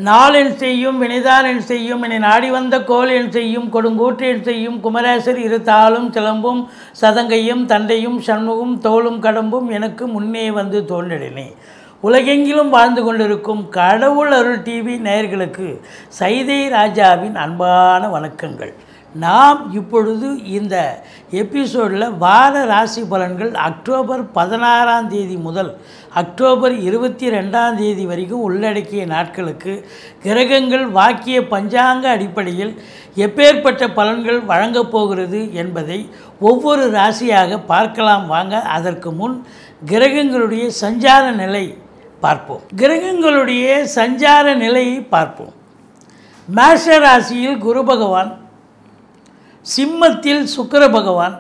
நாளென் செய்யும் வினைதானென் செய்யும் என்னை நாடி வந்த கோல் என் செய்யும் கொடுங்கூற்றென் செய்யும் குமரேசர் இரு தாளும் சிலம்பும் சதங்கையும் தண்டையும் சண்முகம் தோளும் கடம்பும் எனக்கு முன்னே வந்து தோன்றினே உலகெங்கிலும் வாழ்ந்து கொண்டிருக்கும் கடவுள் அருள் டிவி நேயர்களுக்கு சைதை ராஜாவின் அன்பான வணக்கங்கள் நாம் இப்பொழுது இந்த எபிசோடில் வார ராசி பலன்கள் அக்டோபர் பதினாறாம் தேதி முதல் அக்டோபர் இருபத்தி ரெண்டாம் தேதி வரைக்கும் உள்ளடக்கிய நாட்களுக்கு கிரகங்கள் வாக்கிய பஞ்சாங்க அடிப்படையில் எப்பேற்பட்ட பலன்கள் வழங்கப் போகிறது என்பதை ஒவ்வொரு ராசியாக பார்க்கலாம் வாங்க அதற்கு முன் கிரகங்களுடைய சஞ்சார நிலை பார்ப்போம் கிரகங்களுடைய சஞ்சார நிலையை பார்ப்போம் மேஷ ராசியில் குரு பகவான் சிம்மத்தில் சுக்கிர பகவான்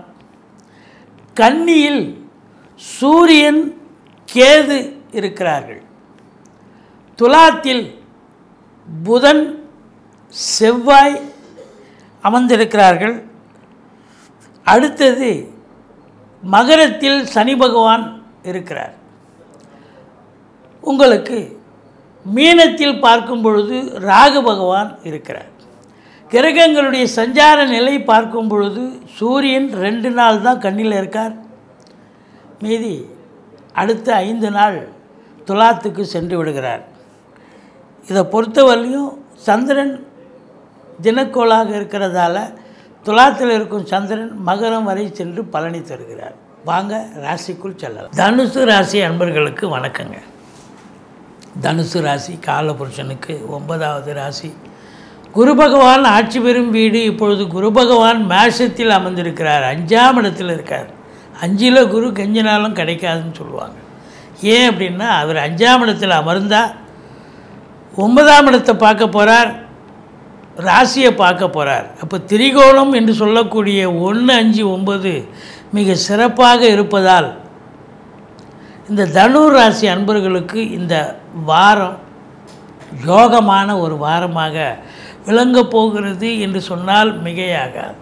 கன்னியில் சூரியன் கேது இருக்கிறார்கள் துலாத்தில் புதன் செவ்வாய் அமர்ந்திருக்கிறார்கள் அடுத்தது மகரத்தில் சனி பகவான் இருக்கிறார் உங்களுக்கு மீனத்தில் பார்க்கும் பொழுது ராகு பகவான் இருக்கிறார் கிரகங்களுடைய சஞ்சார நிலை பார்க்கும் பொழுது சூரியன் ரெண்டு நாள் தான் கண்ணில் இருக்கார் மீதி அடுத்த ஐந்து நாள் துலாத்துக்கு சென்று விடுகிறார் இதை பொறுத்தவரையிலும் சந்திரன் தினக்கோளாக இருக்கிறதால துலாத்தில் இருக்கும் சந்திரன் மகரம் வரை சென்று பலனி தருகிறார் வாங்க ராசிக்குள் செல்லலாம் தனுசு ராசி அன்பர்களுக்கு வணக்கங்க தனுசு ராசி காலபுருஷனுக்கு ஒன்பதாவது ராசி குரு பகவான் ஆட்சி பெறும் வீடு இப்பொழுது குரு பகவான் மேஷத்தில் அமர்ந்திருக்கிறார் அஞ்சாம் இடத்தில் இருக்கார் அஞ்சில் குரு கெஞ்சினாலும் கிடைக்காதுன்னு சொல்லுவாங்க ஏன் அப்படின்னா அவர் அஞ்சாம் இடத்தில் அமர்ந்தால் ஒன்பதாம் இடத்தை பார்க்க போகிறார் ராசியை பார்க்க போகிறார் அப்போ திரிகோணம் என்று சொல்லக்கூடிய ஒன்று அஞ்சு ஒன்பது மிக சிறப்பாக இருப்பதால் இந்த தனுர் ராசி அன்பர்களுக்கு இந்த வாரம் யோகமான ஒரு வாரமாக விளங்கப் போகிறது என்று சொன்னால் மிகையாகாது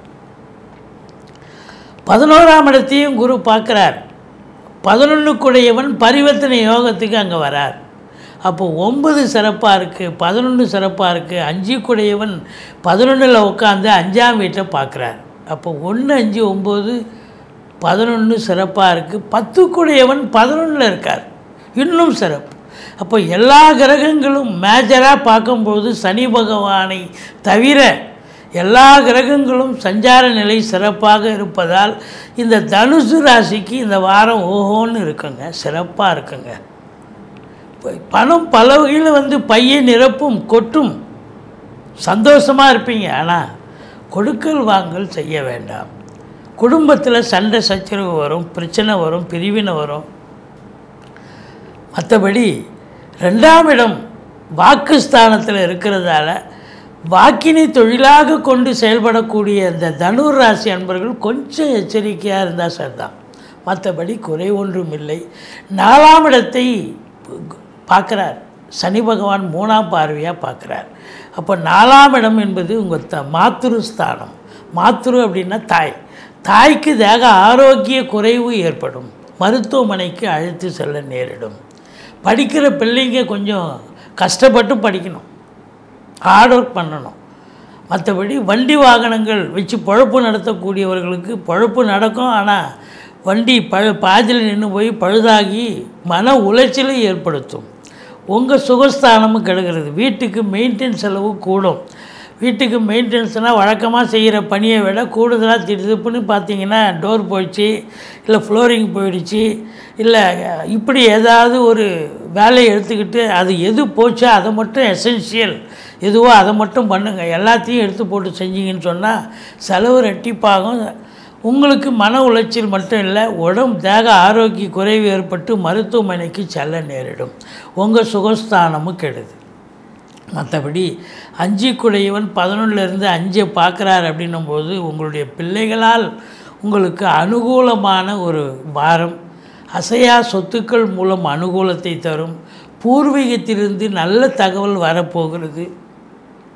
பதினோராம் இடத்தையும் குரு பார்க்குறார் பதினொன்றுக்குடையவன் பரிவர்த்தனை யோகத்துக்கு அங்கே வரார் அப்போ ஒன்பது சிறப்பாக இருக்குது பதினொன்று சிறப்பாக இருக்குது அஞ்சுக்குடையவன் பதினொன்றில் உட்காந்து அஞ்சாம் வீட்டை பார்க்குறார் அப்போ ஒன்று அஞ்சு ஒம்பது பதினொன்று சிறப்பாக இருக்குது பத்துக்குடையவன் பதினொன்றில் இருக்கார் இன்னும் சிறப்பு அப்போ எல்லா கிரகங்களும் மேஜராக பார்க்கும்போது சனி பகவானை தவிர எல்லா கிரகங்களும் சஞ்சார நிலை சிறப்பாக இருப்பதால் இந்த தனுசு ராசிக்கு இந்த வாரம் ஓஹோன்னு இருக்குங்க சிறப்பாக இருக்குங்க பணம் பல வகையில் வந்து பையை நிரப்பும் கொட்டும் சந்தோஷமாக இருப்பீங்க ஆனால் கொடுக்கல் வாங்கல் செய்ய வேண்டாம் குடும்பத்தில் சண்டை சச்சரவு வரும் பிரச்சனை வரும் பிரிவினை வரும் மற்றபடி ரெண்டாம் இடம் வாக்குஸ்தானத்தில் இருக்கிறதால வாக்கினை தொழிலாக கொண்டு செயல்படக்கூடிய இந்த தனுர் ராசி அன்பர்கள் கொஞ்சம் எச்சரிக்கையாக இருந்தால் சரிதான் மற்றபடி குறை ஒன்றும் இல்லை நாலாம் இடத்தை பார்க்குறார் சனி பகவான் மூணாம் பார்வையாக பார்க்குறார் அப்போ நாலாம் இடம் என்பது உங்கள் த மாத்துருஸ்தானம் மாத்துரு அப்படின்னா தாய் தாய்க்கு தேக ஆரோக்கிய குறைவு ஏற்படும் மருத்துவமனைக்கு அழைத்து செல்ல நேரிடும் படிக்கிற பிள்ளைங்க கொஞ்சம் கஷ்டப்பட்டு படிக்கணும் ஹார்ட் ஒர்க் பண்ணணும் மற்றபடி வண்டி வாகனங்கள் வச்சு பொழப்பு நடத்தக்கூடியவர்களுக்கு பொழப்பு நடக்கும் ஆனால் வண்டி பழு பாதியில் நின்று போய் பழுதாகி மன உளைச்சலை ஏற்படுத்தும் உங்கள் சுகஸ்தானமும் கெடுகிறது வீட்டுக்கு மெயின்டெனன்ஸ் செலவு கூடும் வீட்டுக்கு மெயின்டெனன்ஸ்னால் வழக்கமாக செய்கிற பணியை விட கூடுதலாக திடுப்புன்னு பார்த்தீங்கன்னா டோர் போயிடுச்சு இல்லை ஃப்ளோரிங் போயிடுச்சு இல்லை இப்படி ஏதாவது ஒரு வேலையை எடுத்துக்கிட்டு அது எது போச்சோ அதை மட்டும் எசென்ஷியல் எதுவோ அதை மட்டும் பண்ணுங்கள் எல்லாத்தையும் எடுத்து போட்டு செஞ்சீங்கன்னு சொன்னால் செலவு ரெட்டிப்பாகும் உங்களுக்கு மன உளைச்சல் மட்டும் இல்லை உடம்பு தேக ஆரோக்கிய குறைவு ஏற்பட்டு மருத்துவமனைக்கு செல்ல நேரிடும் உங்கள் சுகஸ்தானமும் கெடுது மற்றபடி அஞ்சுக்குடையவன் பதினொன்றுலேருந்து அஞ்சை பார்க்குறார் அப்படின்னும்போது உங்களுடைய பிள்ளைகளால் உங்களுக்கு அனுகூலமான ஒரு வாரம் அசையா சொத்துக்கள் மூலம் அனுகூலத்தை தரும் பூர்வீகத்திலிருந்து நல்ல தகவல் வரப்போகிறது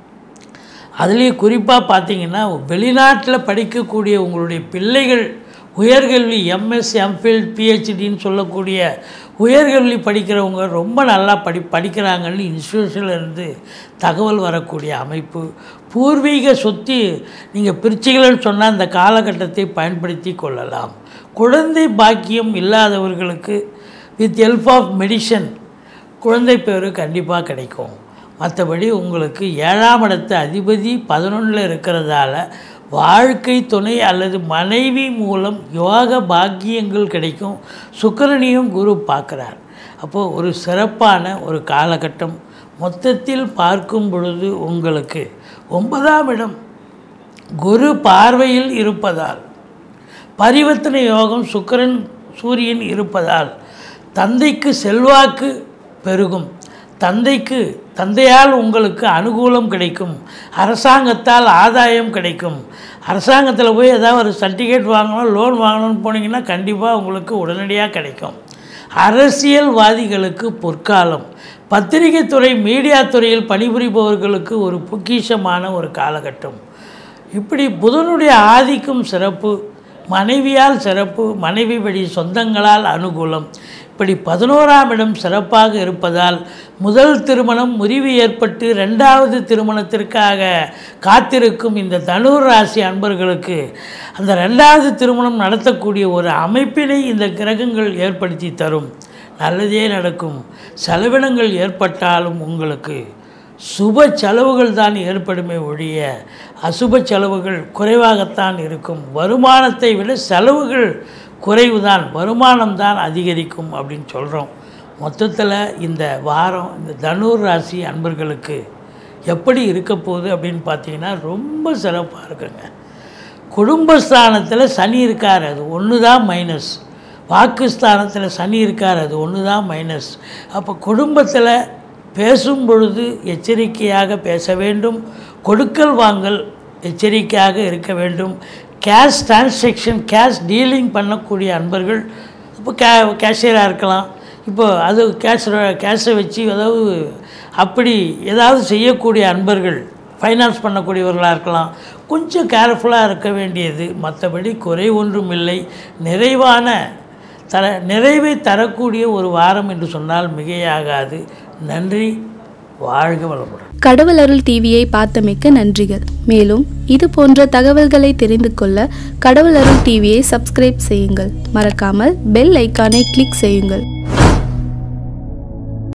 அதுலேயும் குறிப்பாக பார்த்தீங்கன்னா வெளிநாட்டில் படிக்கக்கூடிய உங்களுடைய பிள்ளைகள் உயர்கல்வி எம்எஸ் எம்ஃபில் பிஹெச்டின்னு சொல்லக்கூடிய உயர்கல்வி படிக்கிறவங்க ரொம்ப நல்லா படி படிக்கிறாங்கன்னு இன்ஸ்டியூஷனில் இருந்து தகவல் வரக்கூடிய அமைப்பு பூர்வீக சொத்து நீங்கள் பிரிச்சிகளன்னு சொன்னால் அந்த காலகட்டத்தை பயன்படுத்தி கொள்ளலாம் குழந்தை பாக்கியம் இல்லாதவர்களுக்கு வித் ஹெல்ப் ஆஃப் மெடிசன் குழந்தை பேர் கண்டிப்பாக கிடைக்கும் மற்றபடி உங்களுக்கு ஏழாம் இடத்து அதிபதி பதினொன்றில் இருக்கிறதால வாழ்க்கை துணை அல்லது மனைவி மூலம் யோக பாக்கியங்கள் கிடைக்கும் சுக்கிரனையும் குரு பார்க்குறார் அப்போது ஒரு சிறப்பான ஒரு காலகட்டம் மொத்தத்தில் பார்க்கும் பொழுது உங்களுக்கு ஒன்பதாம் இடம் குரு பார்வையில் இருப்பதால் பரிவர்த்தனை யோகம் சுக்கிரன் சூரியன் இருப்பதால் தந்தைக்கு செல்வாக்கு பெருகும் தந்தைக்கு தந்தையால் உங்களுக்கு அனுகூலம் கிடைக்கும் அரசாங்கத்தால் ஆதாயம் கிடைக்கும் அரசாங்கத்தில் போய் ஏதாவது ஒரு சர்டிஃபிகேட் வாங்கணும் லோன் வாங்கணும்னு போனீங்கன்னா கண்டிப்பாக உங்களுக்கு உடனடியாக கிடைக்கும் அரசியல்வாதிகளுக்கு பொற்காலம் பத்திரிகை துறை மீடியா துறையில் பணிபுரிபவர்களுக்கு ஒரு பொக்கிஷமான ஒரு காலகட்டம் இப்படி புதனுடைய ஆதிக்கம் சிறப்பு மனைவியால் சிறப்பு மனைவி வழி சொந்தங்களால் அனுகூலம் இப்படி பதினோராம் இடம் சிறப்பாக இருப்பதால் முதல் திருமணம் முறிவு ஏற்பட்டு ரெண்டாவது திருமணத்திற்காக காத்திருக்கும் இந்த தனுர் ராசி அன்பர்களுக்கு அந்த ரெண்டாவது திருமணம் நடத்தக்கூடிய ஒரு அமைப்பினை இந்த கிரகங்கள் ஏற்படுத்தி தரும் நல்லதே நடக்கும் செலவினங்கள் ஏற்பட்டாலும் உங்களுக்கு சுப செலவுகள் தான் ஏற்படுமே ஒழிய அசுப செலவுகள் குறைவாகத்தான் இருக்கும் வருமானத்தை விட செலவுகள் குறைவுதான் வருமானம் தான் அதிகரிக்கும் அப்படின்னு சொல்கிறோம் மொத்தத்தில் இந்த வாரம் இந்த தனுர் ராசி அன்பர்களுக்கு எப்படி இருக்க போகுது அப்படின்னு பார்த்தீங்கன்னா ரொம்ப சிறப்பாக இருக்குங்க குடும்பஸ்தானத்தில் சனி இருக்கார் அது ஒன்று தான் மைனஸ் வாக்குஸ்தானத்தில் சனி இருக்கார் அது ஒன்று தான் மைனஸ் அப்போ குடும்பத்தில் பேசும் பொழுது எச்சரிக்கையாக பேச வேண்டும் கொடுக்கல் வாங்கல் எச்சரிக்கையாக இருக்க வேண்டும் கேஷ் டிரான்சாக்ஷன் கேஷ் டீலிங் பண்ணக்கூடிய அன்பர்கள் இப்போ கே கேஷியராக இருக்கலாம் இப்போ அது கேஷ் கேஷை வச்சு அதாவது அப்படி ஏதாவது செய்யக்கூடிய அன்பர்கள் ஃபைனான்ஸ் பண்ணக்கூடியவர்களாக இருக்கலாம் கொஞ்சம் கேர்ஃபுல்லாக இருக்க வேண்டியது மற்றபடி குறை ஒன்றும் இல்லை நிறைவான தர நிறைவை தரக்கூடிய ஒரு வாரம் என்று சொன்னால் மிகையாகாது நன்றி வாழ்க வளமுடன் கடவுள் அருள் டிவியை பார்த்தமைக்க நன்றிகள் மேலும் இது போன்ற தகவல்களை தெரிந்து கொள்ள கடவுள் அருள் டிவியை சப்ஸ்கிரைப் செய்யுங்கள் மறக்காமல் பெல் ஐக்கானை கிளிக் செய்யுங்கள்